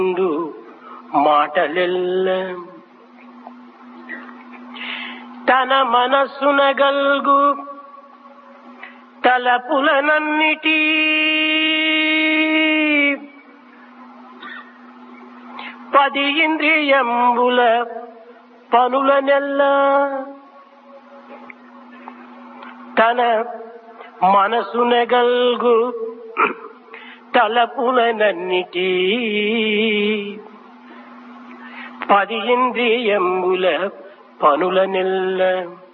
ఉండు మాటలెల్ల తన మనస్సున గల్గు తలపులనన్నిటి పది ఇంద్రియంబుల పనులనెల్ల తన మనసున గల్గు తలపులనన్నిటి పది ఇంద్రియంబుల పనులనెల్ల